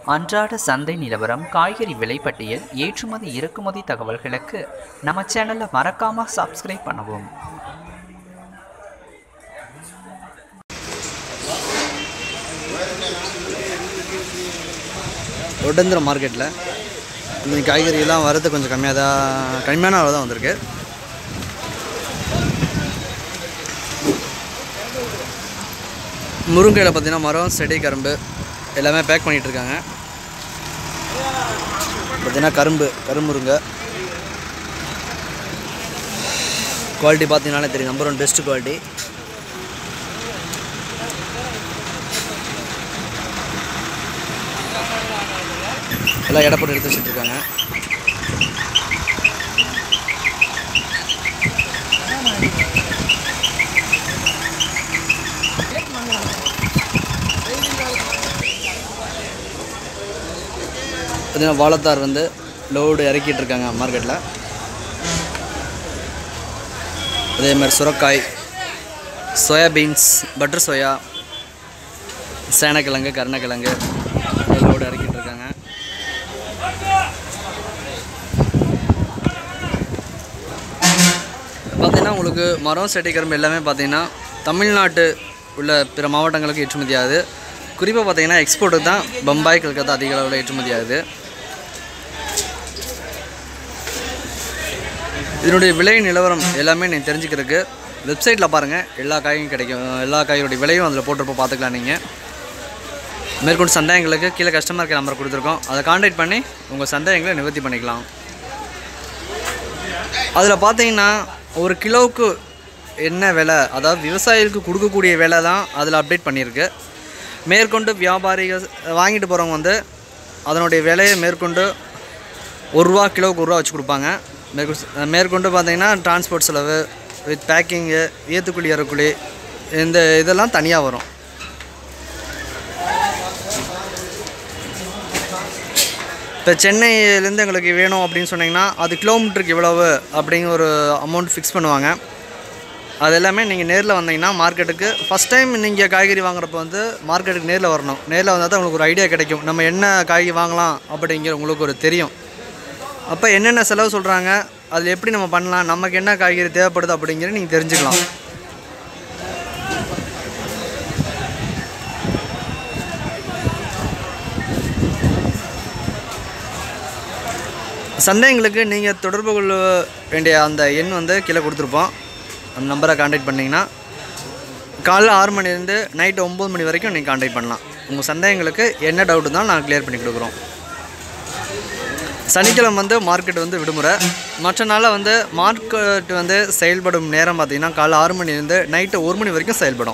அன்றாட சந்தை நிலவரம் காய்கறி விலைப்பட்டியல் ஏற்றுமதி இறக்குமதி தகவல்களுக்கு நம்ம சேனலை மறக்காம சப்ஸ்கிரைப் பண்ணவும் ஒட்டந்திரம் மார்க்கெட்டில் இன்னைக்கு காய்கறியெல்லாம் வரது கொஞ்சம் கம்மியாக தான் கம்மியான அளவு தான் வந்திருக்கு முருங்கையில் பார்த்தீங்கன்னா மரம் செடி கரும்பு எல்லாமே பேக் பண்ணிகிட்டு இருக்காங்க பார்த்தீங்கன்னா கரும்பு கரும்புருங்க குவாலிட்டி பார்த்தீங்கன்னாலே தெரியும் நம்பர் ஒன் பெஸ்ட் குவாலிட்டி எல்லாம் எடை போட்டு எடுத்து வச்சுட்டு இருக்காங்க பார்த்தீங்கன்னா வாழைத்தார் வந்து லோடு இறக்கிட்டு இருக்காங்க மார்க்கெட்டில் அதே மாதிரி சுரக்காய் சோயாபீன்ஸ் பட்டர் சோயா சேனக்கிழங்கு கருணக்கிழங்கு லோடு இறக்கிட்டு இருக்காங்க பார்த்தீங்கன்னா உங்களுக்கு மரம் செடி கரும்பு எல்லாமே பார்த்தீங்கன்னா தமிழ்நாட்டு உள்ள பிற மாவட்டங்களுக்கு ஏற்றுமதி ஆகுது குறிப்பாக பார்த்தீங்கன்னா எக்ஸ்போர்ட்டுக்கு தான் பம்பாய் கல்கத்தா அதிக அளவில் ஏற்றுமதி ஆகுது இதனுடைய விலை நிலவரம் எல்லாமே நீங்கள் தெரிஞ்சுக்கிறதுக்கு வெப்சைட்டில் பாருங்கள் எல்லா காயும் கிடைக்கும் எல்லா காயோடைய விலையும் அதில் போட்டிருப்போ பார்த்துக்கலாம் நீங்கள் மேற்கொண்டு சந்தேகங்களுக்கு கீழே கஸ்டமர் கேர் நம்பர் கொடுத்துருக்கோம் அதை காண்டாக்ட் பண்ணி உங்கள் சந்தேகங்களை நிவர்த்தி பண்ணிக்கலாம் அதில் பார்த்தீங்கன்னா ஒரு கிலோவுக்கு என்ன விலை அதாவது விவசாயிகளுக்கு கொடுக்கக்கூடிய விலை தான் அதில் அப்டேட் பண்ணியிருக்கு மேற்கொண்டு வியாபாரிகள் வாங்கிட்டு போகிறவங்க வந்து அதனுடைய விலையை மேற்கொண்டு ஒரு ரூபா கிலோவுக்கு ஒரு ரூபா வச்சு கொடுப்பாங்க மேற்கொண்டு மேற்கொண்டு பார்த்தீங்கன்னா டிரான்ஸ்போர்ட் செலவு வித் பேக்கிங்கு ஏற்றுக்குழி இறக்குழி இந்த இதெல்லாம் தனியாக வரும் இப்போ சென்னையிலேருந்து எங்களுக்கு வேணும் அப்படின்னு சொன்னீங்கன்னா அது கிலோமீட்டருக்கு இவ்வளவு அப்படிங்கிற ஒரு அமௌண்ட் ஃபிக்ஸ் பண்ணுவாங்க அது எல்லாமே நீங்கள் நேரில் வந்தீங்கன்னா மார்க்கெட்டுக்கு ஃபஸ்ட் டைம் நீங்கள் காய்கறி வாங்குறப்ப வந்து மார்க்கெட்டுக்கு நேரில் வரணும் நேரில் வந்தால் தான் உங்களுக்கு ஒரு ஐடியா கிடைக்கும் நம்ம என்ன காய்கறி வாங்கலாம் அப்படிங்கிற உங்களுக்கு ஒரு தெரியும் அப்போ என்னென்ன செலவு சொல்கிறாங்க அதில் எப்படி நம்ம பண்ணலாம் நமக்கு என்ன காய்கறி தேவைப்படுது அப்படிங்கிறத நீங்கள் தெரிஞ்சுக்கலாம் சந்தேகங்களுக்கு நீங்கள் தொடர்பு கொள்ள வேண்டிய அந்த எண் வந்து கீழே கொடுத்துருப்போம் அந்த நம்பரை காண்டாக்ட் பண்ணிங்கன்னா காலைல ஆறு மணிலேருந்து நைட்டு ஒம்பது மணி வரைக்கும் நீங்கள் காண்டாக்ட் பண்ணலாம் உங்கள் சந்தேகங்களுக்கு என்ன டவுட் இருந்தாலும் நாங்கள் க்ளியர் பண்ணி கொடுக்குறோம் சனிக்கிழமை வந்து மார்க்கெட் வந்து விடுமுறை மற்ற நாளில் வந்து மார்க்கெட் வந்து செயல்படும் நேரம் பார்த்திங்கன்னா காலைல ஆறு மணிலேருந்து நைட்டு ஒரு மணி வரைக்கும் செயல்படும்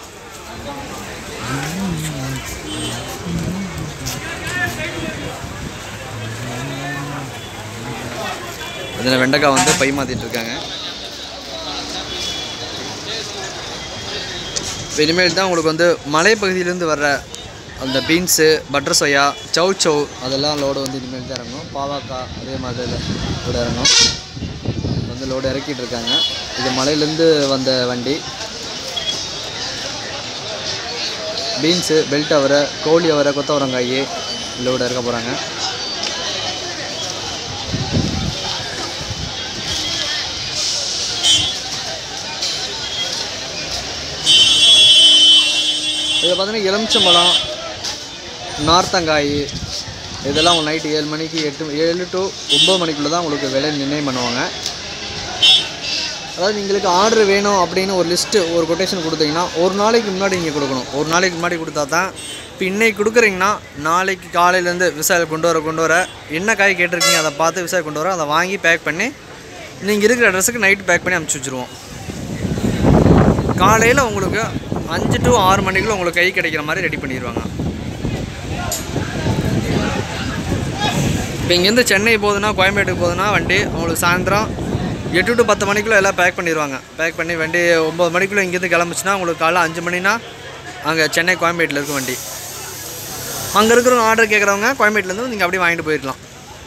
அதில் வெண்டைக்காய் வந்து பை மாற்றிட்டு இருக்காங்க இப்போ இனிமேல் தான் உங்களுக்கு வந்து மலைப்பகுதியிலேருந்து வர்ற அந்த beans butter soya chow chow அதெல்லாம் லோடு வந்து இனிமேல் தான் இறங்கும் பாவாக்காய் அதே மாதிரி லோடு இறங்கும் வந்து லோடு இறக்கிட்டு இருக்காங்க இது மலையிலேருந்து வந்த வண்டி பீன்ஸு பெல்ட் அவரை கோழி அவரை கொத்தவரங்காய் லோடு இறக்க போகிறாங்க இதில் பார்த்தீங்கன்னா எலுமிச்சம்பழம் நார்த்தங்காய் இதெல்லாம் உங்கள் நைட்டு ஏழு மணிக்கு எட்டு ஏழு டு ஒம்பது மணிக்குள்ளே தான் உங்களுக்கு விலை நிர்ணயம் பண்ணுவாங்க அதாவது உங்களுக்கு ஆர்டர் வேணும் அப்படின்னு ஒரு லிஸ்ட்டு ஒரு கொட்டேஷன் கொடுத்தீங்கன்னா ஒரு நாளைக்கு முன்னாடி நீங்கள் கொடுக்கணும் ஒரு நாளைக்கு முன்னாடி கொடுத்தா தான் இப்போ இன்றைக்கி கொடுக்குறீங்கன்னா நாளைக்கு காலையிலேருந்து விவசாயிகள் கொண்டு வர கொண்டு வர என்ன காய் கேட்டிருக்கீங்க அதை பார்த்து விவசாயி கொண்டு வர அதை வாங்கி பேக் பண்ணி நீங்கள் இருக்கிற அட்ரஸுக்கு நைட்டு பேக் பண்ணி அனுப்பிச்சி வச்சுருவோம் காலையில் உங்களுக்கு அஞ்சு டு ஆறு மணிக்குள்ள உங்களுக்கு கை கிடைக்கிற மாதிரி ரெடி பண்ணிடுவாங்க இப்போ இங்கேருந்து சென்னை போகுதுன்னா கோயம்பேட்டுக்கு போகுதுன்னா வண்டி அவங்களுக்கு சாயந்தரம் எட்டு டு பத்து மணிக்குள்ளே எல்லாம் பேக் பண்ணிடுவாங்க பேக் பண்ணி வண்டி ஒம்பது மணிக்குள்ளே இங்கேருந்து கிளம்புச்சுன்னா உங்களுக்கு காலைல அஞ்சு மணினா அங்கே சென்னை கோயம்பேட்டில் இருக்கும் வண்டி அங்கே இருக்கிறவங்க ஆர்டர் கேட்குறவங்க கோயம்பேட்டிலேருந்து நீங்கள் அப்படியே வாங்கிட்டு போயிடலாம்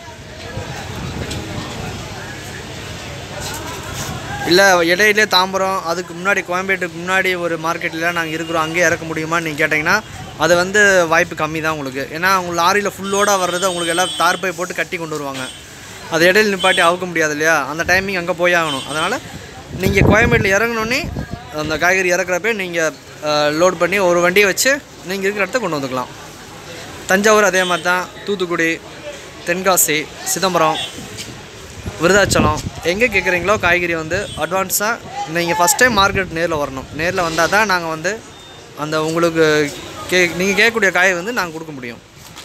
இல்லை இடையிலே தாம்பரம் அதுக்கு முன்னாடி கோயம்பேட்டுக்கு முன்னாடி ஒரு மார்க்கெட்டில் நாங்கள் இருக்கிறோம் அங்கேயே இறக்க முடியுமான்னு நீங்கள் கேட்டிங்கன்னா அது வந்து வாய்ப்பு கம்மி தான் உங்களுக்கு ஏன்னா உங்கள் லாரியில் ஃபுல்லோடாக வர்றது உங்களுக்கு எல்லாம் தார்பை போட்டு கட்டி கொண்டு வருவாங்க அது இடையில நிப்பாட்டி அவுக்க முடியாது இல்லையா அந்த டைமிங் அங்கே போய் ஆகணும் அதனால் நீங்கள் கோயம்பேட்டில் இறங்கினோடனே அந்த காய்கறி இறக்குறப்ப நீங்கள் லோட் பண்ணி ஒரு வண்டியை வச்சு நீங்கள் இருக்கிற இடத்த கொண்டு வந்துக்கலாம் தஞ்சாவூர் அதே மாதிரி தான் தூத்துக்குடி தென்காசி சிதம்பரம் விருதாச்சலம் எங்கே கேட்குறீங்களோ காய்கறி வந்து அட்வான்ஸாக நீங்கள் ஃபஸ்ட் டைம் மார்க்கெட் நேரில் வரணும் நேரில் வந்தால் தான் நாங்கள் வந்து அந்த உங்களுக்கு கே நீங்கள் கேட்கக்கூடிய காயை வந்து நாங்கள் கொடுக்க முடியும்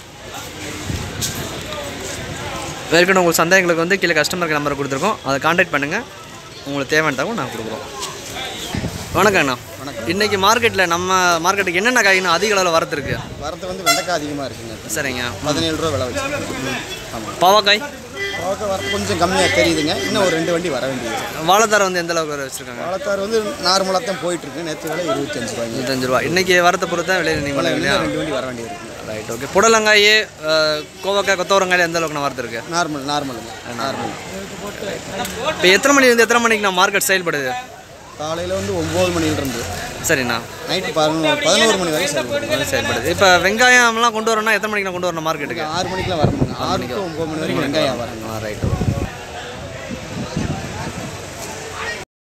ஏற்கனவே உங்களுக்கு சந்தேகங்களுக்கு வந்து கீழே கஸ்டமருக்கு நம்பர் கொடுத்துருக்கோம் அதை காண்டாக்ட் பண்ணுங்கள் உங்களுக்கு தேவையான தகவல் நாங்கள் கொடுக்குறோம் வணக்கங்கண்ணா வணக்கம். இன்றைக்கி மார்க்கெட்டில் நம்ம மார்க்கெட்டுக்கு என்னென்ன காய்கறி அதிக அளவில் வரது இருக்கு வரது வந்து வெண்டைக்காய் அதிகமாக இருக்குங்க சரிங்க பதினேழு ரூபா விலை வச்சுருக்கோம் ஆமாம் பாவக்காய் பாவக்காய் வரது கொஞ்சம் கம்மியாக தெரியுதுங்க இன்னும் ஒரு ரெண்டு வண்டி வர வேண்டியது வாழைத்தார் வந்து எந்த அளவுக்கு வச்சுருக்காங்க வாழைத்தார் வந்து நார்மலாக தான் போயிட்டுருக்கு நேற்று விலை இருபத்தஞ்சு ரூபாய்ங்க இருபத்தஞ்சு ரூபா இன்றைக்கி வரத்தை பொறுத்து தான் விலை நீங்கள் இன்னும் இல்லையா ரெண்டு வண்டி வர வேண்டியது இருக்குங்க ரைட் ஓகே புடலங்காய் அஹ், கோவக்காய் கொத்தவரங்காய் எந்த அளவுக்கு நான் வரது இருக்கு நார்மல் நார்மலுங்க நார்மல் இப்போ எத்தனை மணிலேருந்து எத்தனை மணிக்கு நான் மார்க்கெட் செயல்படுது காலையில் வந்து ஒம்பது மணிலிருந்து சரிண்ணா நைட்டு பதினொன்று பதினோரு மணி வரைக்கும் செயல்படுது செயல்படுது இப்போ வெங்காயம்லாம் கொண்டு வரணும்னா எத்தனை மணிக்கு நான் கொண்டு வரணும் மார்க்கெட்டுக்கு ஆறு மணிக்கெலாம் வரணுங்க ஆறு டு ஒம்பது மணி வரைக்கும் வெங்காயம் வரணும் ரைட்